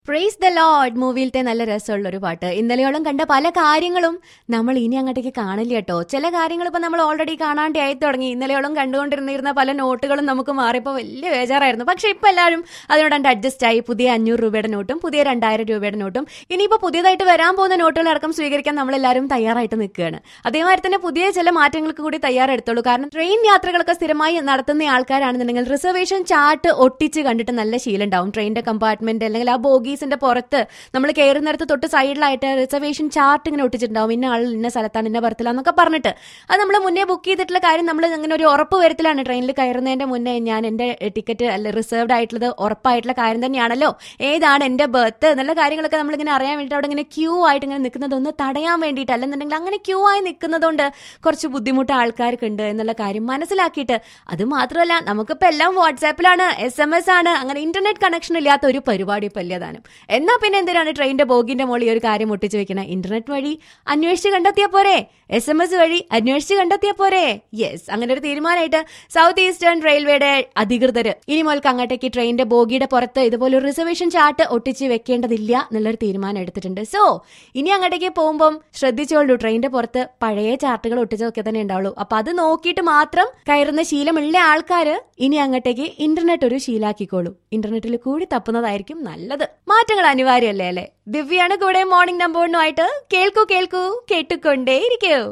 praise the load മൂവിയിലത്തെ നല്ല രസമുള്ള ഒരു പാട്ട് ഇന്നലെയോളം കണ്ട പല കാര്യങ്ങളും നമ്മൾ ഇനി അങ്ങോട്ടേക്ക് കാണില്ല കേട്ടോ ചില കാര്യങ്ങൾ ഇപ്പൊ നമ്മൾ ഓൾറെഡി കാണാണ്ട് ആയി തുടങ്ങി ഇന്നലെയോളം കണ്ടുകൊണ്ടിരുന്നിരുന്ന പല നോട്ടുകളും നമുക്ക് മാറിയപ്പോൾ വലിയ ബേജാറായിരുന്നു പക്ഷെ ഇപ്പൊ എല്ലാവരും അതിനോട് അഡ്ജസ്റ്റ് ആയി പുതിയ അഞ്ഞൂറ് രൂപയുടെ നോട്ടും പുതിയ രണ്ടായിരം രൂപയുടെ നോട്ടും ഇനിയിപ്പോ പുതിയതായിട്ട് വരാൻ പോകുന്ന നോട്ടുകളടക്കം സ്വീകരിക്കാൻ നമ്മളെല്ലാവരും തയ്യാറായിട്ട് നിൽക്കുകയാണ് അതേമാതിരി തന്നെ പുതിയ ചില മാറ്റങ്ങൾക്ക് കൂടി തയ്യാറെടുത്തോളൂ കാരണം ട്രെയിൻ യാത്രകളൊക്കെ സ്ഥിരമായി നടത്തുന്ന ആൾക്കാരാണെന്നുണ്ടെങ്കിൽ റിസർവേഷൻ ചാർട്ട് ഒട്ടിച്ച് കണ്ടിട്ട് നല്ല ശീലം ഉണ്ടാവും ട്രെയിനിന്റെ കമ്പാർട്ട്മെന്റ് അല്ലെങ്കിൽ ആ ബോഗീസിന്റെ പുറത്ത് നമ്മൾ കയറുന്നിടത്ത് തൊട്ട് സൈഡിലായിട്ട് റിസർവേഷൻ ചാർട്ട് ഇങ്ങനെ ഒട്ടിച്ചിട്ടുണ്ടാവും ഇന്ന ആൾ ഇന്ന സ്ഥലത്താണ് ഇന്ന ബർത്തിലാന്നൊക്കെ പറഞ്ഞിട്ട് അത് നമ്മൾ മുന്നേ ബുക്ക് ചെയ്തിട്ടുള്ള കാര്യം നമ്മൾ അങ്ങനെ ഒരു ഉറപ്പ് വരുത്തലാണ് ട്രെയിനിൽ കയറുന്നതിന്റെ മുന്നേ ഞാൻ എന്റെ ടിക്കറ്റ് അല്ല റിസർവ്ഡ് ആയിട്ടുള്ളത് ഉറപ്പായിട്ടുള്ള കാര്യം തന്നെയാണല്ലോ ഏതാണ് എന്റെ ബർത്ത് എന്നുള്ള കാര്യങ്ങളൊക്കെ നമ്മളിങ്ങനെ അറിയാൻ വേണ്ടിയിട്ട് അവിടെ ഇങ്ങനെ ക്യൂ ആയിട്ട് ഇങ്ങനെ നിൽക്കുന്നത് ഒന്ന് തടയാൻ വേണ്ടിയിട്ട് അല്ലെന്നുണ്ടെങ്കിൽ അങ്ങനെ ക്യൂ ആയി നിൽക്കുന്നതുകൊണ്ട് കുറച്ച് ബുദ്ധിമുട്ട് ആൾക്കാർക്ക് ഉണ്ട് എന്നുള്ള കാര്യം മനസ്സിലാക്കിയിട്ട് അത് മാത്രമല്ല നമുക്കിപ്പോൾ എല്ലാം വാട്സാപ്പിലാണ് എസ് എം എസ് ആണ് അങ്ങനെ ഇന്റർനെറ്റ് കണക്ഷൻ ഇല്ലാത്ത ഒരു പരിപാടി ഇപ്പം ഇല്ലതാനും എന്നാ പിന്നെ എന്തിനാണ് ട്രെയിനിന്റെ ബോഗിന്റെ മുകളിൽ ഈ ഒരു കാര്യം ഒട്ടിച്ച് വെക്കണേ ഇന്റർനെറ്റ് വഴി അന്വേഷിച്ച് കണ്ടെത്തിയാ പോരെ എസ് എം എസ് വഴി അന്വേഷിച്ച് കണ്ടെത്തിയാ പോരെ യെസ് അങ്ങനെ ഒരു തീരുമാനമായിട്ട് സൗത്ത് ഈസ്റ്റേൺ റെയിൽവേയുടെ അധികൃതര് ഇനി മുതൽക്ക് അങ്ങോട്ടേക്ക് ട്രെയിനിന്റെ ബോഗിയുടെ പുറത്ത് ഇതുപോലെ ഒരു റിസർവേഷൻ ചാർട്ട് ഒട്ടിച്ച് വെക്കേണ്ടതില്ല എന്നുള്ളൊരു തീരുമാനം എടുത്തിട്ടുണ്ട് സോ ഇനി അങ്ങോട്ടേക്ക് പോകുമ്പം ശ്രദ്ധിച്ചോളൂ ട്രെയിനിന്റെ പുറത്ത് പഴയ ചാർട്ടുകൾ ഒട്ടിച്ചതൊക്കെ തന്നെ ഉണ്ടാവുള്ളൂ അപ്പൊ അത് നോക്കിയിട്ട് മാത്രം കയറുന്ന ശീലമുള്ള ആൾക്കാര് ഇനി അങ്ങോട്ടേക്ക് ഇന്റർനെറ്റ് ഒരു ശീലാക്കിക്കോളൂ ഇന്റർനെറ്റിൽ കൂടി തപ്പുന്നതായിരിക്കും നല്ലത് മാറ്റങ്ങൾ അനിവാര്യമല്ലേ അല്ലേ ദിവ്യാണ് കൂടെ മോർണിംഗ് നമ്പറിനുമായിട്ട് കേൾക്കൂ കേൾക്കൂ കേട്ടുകൊണ്ടേ ഇരിക്കൂ